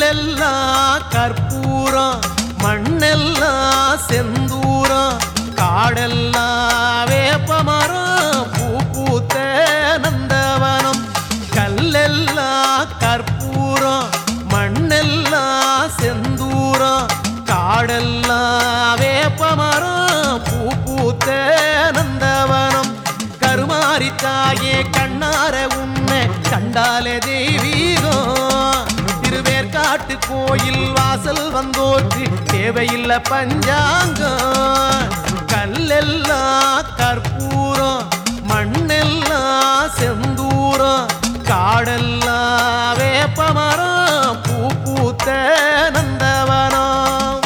கல்லெல்லாம் கற்பூரம் மண்ணெல்லாம் செந்தூரம் காடெல்லாம் வேப்பமரம் பூ பூத்த நந்தவனம் கல்லெல்லாம் கற்பூரம் மண்ணெல்லாம் செந்தூரம் காடெல்லாம் வேப்பமரம் பூ பூத்த நந்தவனம் கருமாரி தாயே கண்ணார உன்னை கண்டாலே தெய்வீகம் திருவேற்காட்டு கோயில் வாசல் வந்தோர்க்கு தேவையில்லை பஞ்சாங்கம் கல்லெல்லாம் கற்பூரம் மண்ணெல்லாம் செந்தூரம் காடெல்லாம் வேப்பமரம் பூ பூத்த நந்தவனம்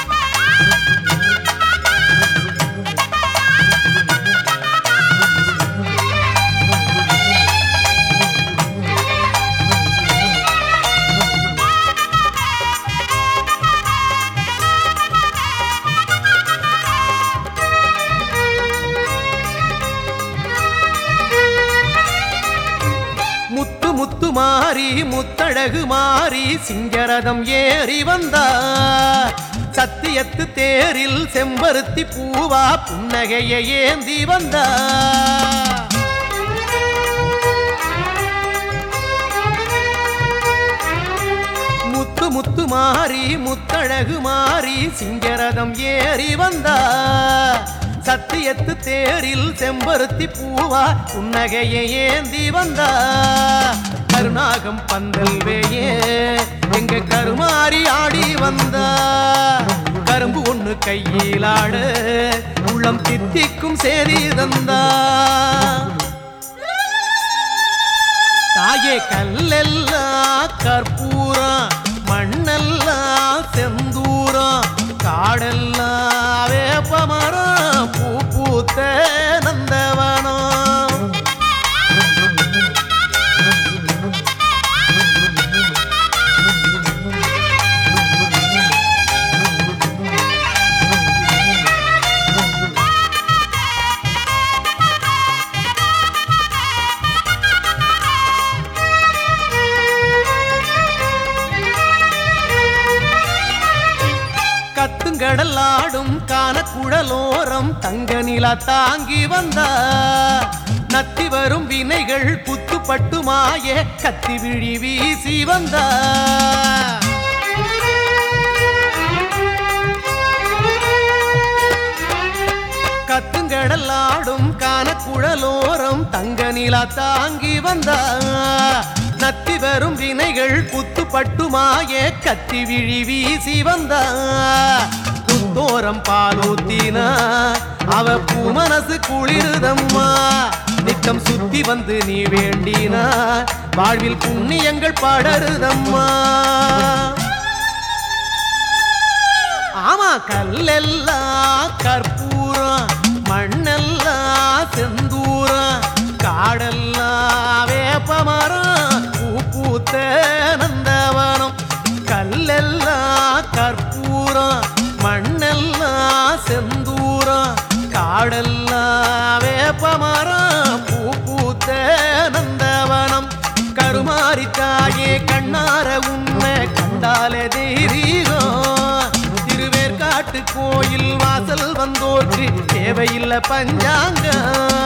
முத்து முத்து மாறி முத்தழகு மாறி சிங்கரதம் ஏறி வந்தார் சத்தியத்து தேரில் செம்பருத்தி பூவா புன்னகையை ஏந்தி வந்தார் முத்து முத்து மாறி முத்தழகு மாறி சிங்கரதம் ஏறி வந்தார் சத்தியத்து தேரில் செம்பருத்தி பூவா புன்னகையை ஏந்தி வந்தா கருணாகம் பந்தல் வேயே எங்க கருமாறி ஆடி வந்தா கரும்பு ஒண்ணு கையில் ஆட உள்ளம் தித்திக்கும் சேதி தந்தா தாயே கல்லெல்லாம் கற்பூரம் மண்ணெல்லாம் செந்தூரம் காடெல்லாம் வேப்பமரம் பூ பூத்த நந்தவனம் கத்துங்கடல் ஆடும் கானக்குழலோரம் தங்க நிலா தாங்கி வந்தா நத்தி வரும் வினைகள் குத்துப்பட்டு மாய கத்தி விழி வீசி வந்தா கத்துங்கடல் ஆடும் கானக்குழலோரம் தங்க நிலா தாங்கி வந்தா நத்தி வரும் வினைகள் குத்துப்பட்டு மாய கத்தி விழி வீசி வந்தா குத்தோரம் பாலூத்தினா அவ பூ மனசு குளிருதம்மா நித்தம் சுத்தி வந்து நீ வேண்டினா வாழ்வில் புண்ணியங்கள் படருதம்மா ஆமா கல்லெல்லாம் கற்பூரம் மண்ணெல்லாம் செந்தூரம் காடெல்லாம் வேப்பமரம் பூ பூத்த நந்தவனம் கல்லெல்லாம் கற்பூரம் மண்ணெல்லாம் செந்தூரம் காடெல்லாம் வேப்பமரம் பூ பூத்த நந்தவனம் கருமாரி தாயே கண்ணார உண்மை கண்டாலே தெய்வீகம் திருவேற்காட்டு கோயில் வாசல் வந்தோர்க்கு தேவையில்லை பஞ்சாங்கம்